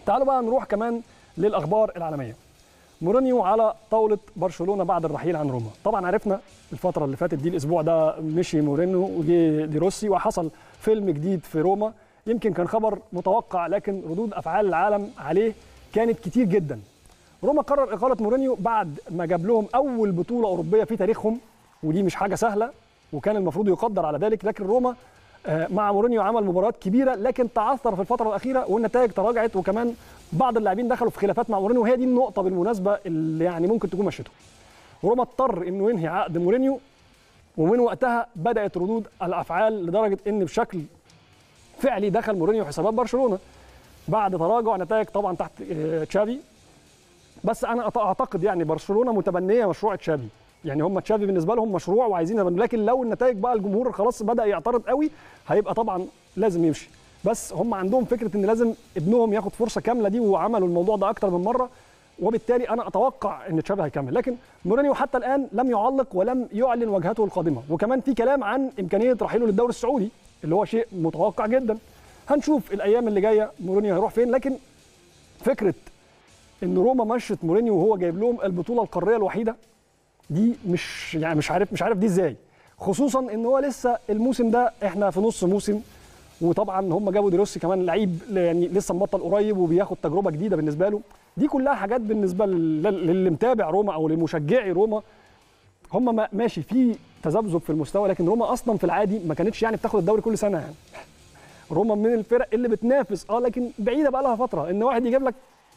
تعالوا بقى نروح كمان للاخبار العالميه مورينيو على طاوله برشلونه بعد الرحيل عن روما طبعا عرفنا الفتره اللي فاتت دي الاسبوع ده مشي مورينيو وجي دي روسي وحصل فيلم جديد في روما يمكن كان خبر متوقع لكن ردود افعال العالم عليه كانت كتير جدا روما قرر اقاله مورينيو بعد ما جاب لهم اول بطوله اوروبيه في تاريخهم ودي مش حاجه سهله وكان المفروض يقدر على ذلك لكن روما مع مورينيو عمل مباريات كبيره لكن تعثر في الفتره الاخيره والنتائج تراجعت وكمان بعض اللاعبين دخلوا في خلافات مع مورينيو وهي دي النقطه بالمناسبه اللي يعني ممكن تكون مشيته روما اضطر انه ينهي عقد مورينيو ومن وقتها بدات ردود الافعال لدرجه ان بشكل فعلي دخل مورينيو حسابات برشلونه بعد تراجع نتائج طبعا تحت تشافي بس انا اعتقد يعني برشلونه متبنيه مشروع تشافي يعني هم تشافي بالنسبه لهم مشروع وعايزين يبنوا لكن لو النتائج بقى الجمهور خلاص بدا يعترض قوي هيبقى طبعا لازم يمشي بس هم عندهم فكره ان لازم ابنهم ياخد فرصه كامله دي وعملوا الموضوع ده اكتر من مره وبالتالي انا اتوقع ان تشافي هيكمل لكن مورينيو حتى الان لم يعلق ولم يعلن وجهته القادمه وكمان في كلام عن امكانيه رحيله للدوري السعودي اللي هو شيء متوقع جدا هنشوف الايام اللي جايه مورينيو هيروح فين لكن فكره ان روما مشت مورينيو وهو جايب لهم البطوله القاريه الوحيده دي مش يعني مش عارف مش عارف دي ازاي خصوصا ان هو لسه الموسم ده احنا في نص موسم وطبعا هم جابوا دروسي كمان لعيب يعني لسه مبطل قريب وبياخد تجربه جديده بالنسبه له دي كلها حاجات بالنسبه للي متابع روما او لمشجعي روما هم ماشي في تذبذب في المستوى لكن روما اصلا في العادي ما كانتش يعني بتاخد الدوري كل سنه يعني روما من الفرق اللي بتنافس اه لكن بعيده بقى لها فتره ان واحد يجيب لك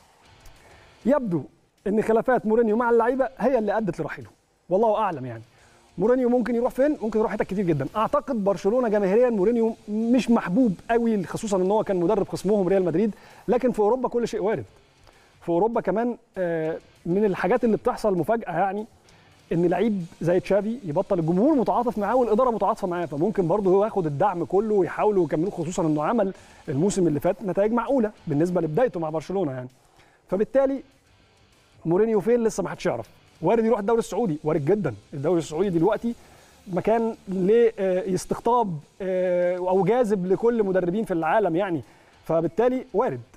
يبدو ان خلافات مورينيو مع اللعيبه هي اللي ادت لرحيله والله اعلم يعني مورينيو ممكن يروح فين ممكن يروح حتت كتير جدا اعتقد برشلونه جماهيريا مورينيو مش محبوب قوي خصوصا ان هو كان مدرب خصمهم ريال مدريد لكن في اوروبا كل شيء وارد في اوروبا كمان من الحاجات اللي بتحصل مفاجاه يعني ان لعيب زي تشافي يبطل الجمهور متعاطف معاه والاداره متعاطفه معاه فممكن برضه هو ياخد الدعم كله ويحاولوا يكملوه خصوصا انه عمل الموسم اللي فات نتائج معقوله بالنسبه لبدايته مع برشلونه يعني فبالتالي مورينيو فين لسه ما حدش يعرف وارد يروح الدوري السعودي وارد جدا الدوري السعودي دلوقتي مكان لاستقطاب او جاذب لكل مدربين في العالم يعني فبالتالي وارد